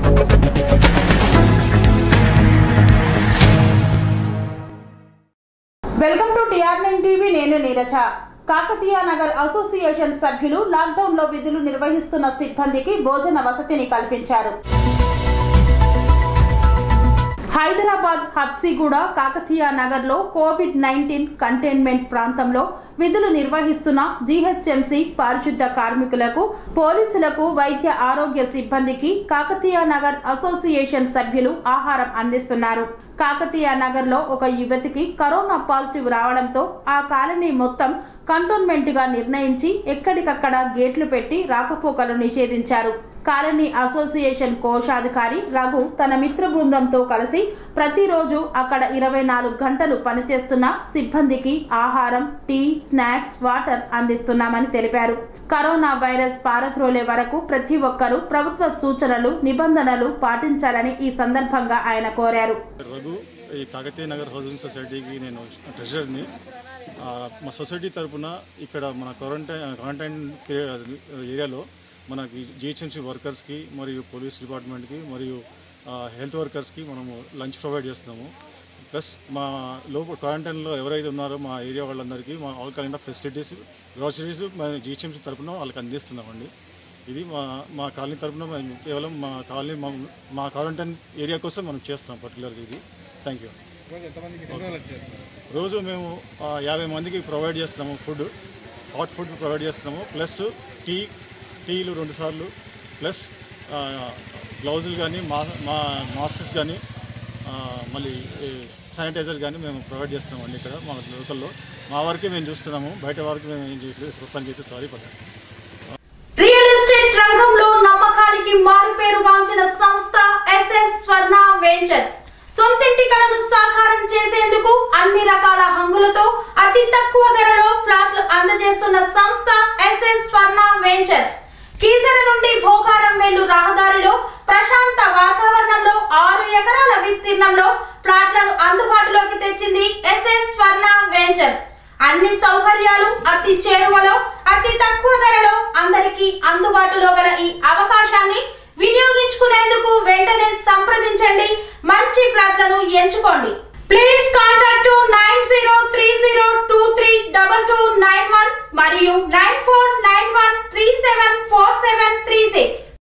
welcome to T R nine TV నేను Neeraja Kakatiya Nagar association సభ్యులు lockdown లో విధులు నిర్వహిస్తున్న సిబ్బందికి భోజన వసతిని కల్పించారు హైదరాబాద్ హబ్సిగూడ కాకతీయ నగర్ లో కోవిడ్ నైన్టీన్ కంటైన్మెంట్ ప్రాంతంలో విధులు నిర్వహిస్తున్న జీహెచ్ఎంసీ పారిశుద్ధ కార్మికులకు పోలీసులకు వైద్య ఆరోగ్య సిబ్బందికి కాకతీయ నగర్ అసోసియేషన్ సభ్యులు ఆహారం అందిస్తున్నారు కాకతీయ నగర్ లో ఒక యువతికి కరోనా పాజిటివ్ రావడంతో ఆ కాలనీ మొత్తం కంటోన్మెంట్ గా నిర్ణయించి ఎక్కడికక్కడ గేట్లు పెట్టి రాకపోకలు నిషేధించారు కాలనీ అసోసియేషన్ కోశాధికారి రఘు తన మిత్ర బృందంతో కలిసి ప్రతిరోజు అక్కడ ఇరవై నాలుగు గంటలు పనిచేస్తున్న సిబ్బందికి ఆహారం టీ స్నాక్స్ వాటర్ అందిస్తున్నామని తెలిపారు కరోనా వైరస్ పారద్రోలే వరకు ప్రతి ఒక్కరూ ప్రభుత్వ సూచనలు నిబంధనలు పాటించాలని ఈ సందర్భంగా ఆయన కోరారు రఘు ఈ కాకతీయ నగర్ హౌసింగ్ సొసైటీకి నేను ట్రెజరర్ని ఆ, మా సొసైటీ తరపున ఇక్కడ మన క్వారంటైన్ క్వారంటైన్ ఏరియాలో మనకి జిహెచ్ఎంసీ వర్కర్స్కి మరియు పోలీస్ డిపార్ట్మెంట్కి మరియు ఆ, హెల్త్ వర్కర్స్కి మనము లంచ్ ప్రొవైడ్ చేస్తున్నాము ప్లస్ మా లోపల క్వారంటైన్లో ఎవరైతే ఉన్నారో మా ఏరియా వాళ్ళందరికీ మా all kind of facilities groceries మా జిహెచ్ఎంసీ తరపున వాళ్ళకి అందిస్తున్నామండి ఇది మా మా కాలనీ తరపున మేము కేవలం మా కాలనీ మా మా క్వారంటైన్ ఏరియా కోసం మనం చేస్తాం పర్టికులర్గా ఇది థ్యాంక్ యూ రోజు మేము ఆ, యాభై మందికి ప్రొవైడ్ చేస్తున్నాము ఫుడ్ హాట్ ఫుడ్ ప్రొవైడ్ చేస్తున్నాము ప్లస్ టీ టీలు రెండు సార్లు ప్లస్ గ్లౌజులు కానీ మా మా మాస్క్స్ కానీ మళ్ళీ శానిటైజర్ కానీ మేము ప్రొవైడ్ చేస్తున్నామండి ఇక్కడ మా లోకల్లో మా వరకే మేము చూస్తున్నాము బయట వరకు మేము ఏం చేయట్లేదు ప్రస్తుతానికి అయితే సారీ పడ్డాను రియల్ ఎస్టేట్ రంగంలో నమ్మకానికి మారుపేరుగాంచిన సంస్థ ఎస్ఎస్ స్వర్ణ వెంచర్స్ సొంతింటి కలను సాకారం చేసేందుకు అన్ని రకాల హంగులతో అతి తక్కువ ధరలో ఫ్లాట్లు అందజేస్తున్న సంస్థ ఎస్ఎస్ స్వర్ణ వెంచర్స్ కీసర నుండి భోగారం వెళ్ళు రహదారిలో ప్రశాంత వాతావరణంలో ఆరు ఎకరాల విస్తీర్ణంలో ప్లాట్లను అందుబాటులోకి తెచ్చింది ఎస్ఎస్ స్వర్ణ వెంచర్స్ అన్ని సౌకర్యాలు అతి చేరువలో అతి తక్కువ ధరలో అందరికీ అందుబాటులో గల ఈ అవకాశాన్ని వినియోగించుకునేందుకు వెంటనే సంప్రదించండి మంచి ఫ్లాట్లను ఎంచుకోండి please contact nine zero three zero two three double two nine one మరియు nine four nine one three seven four seven three six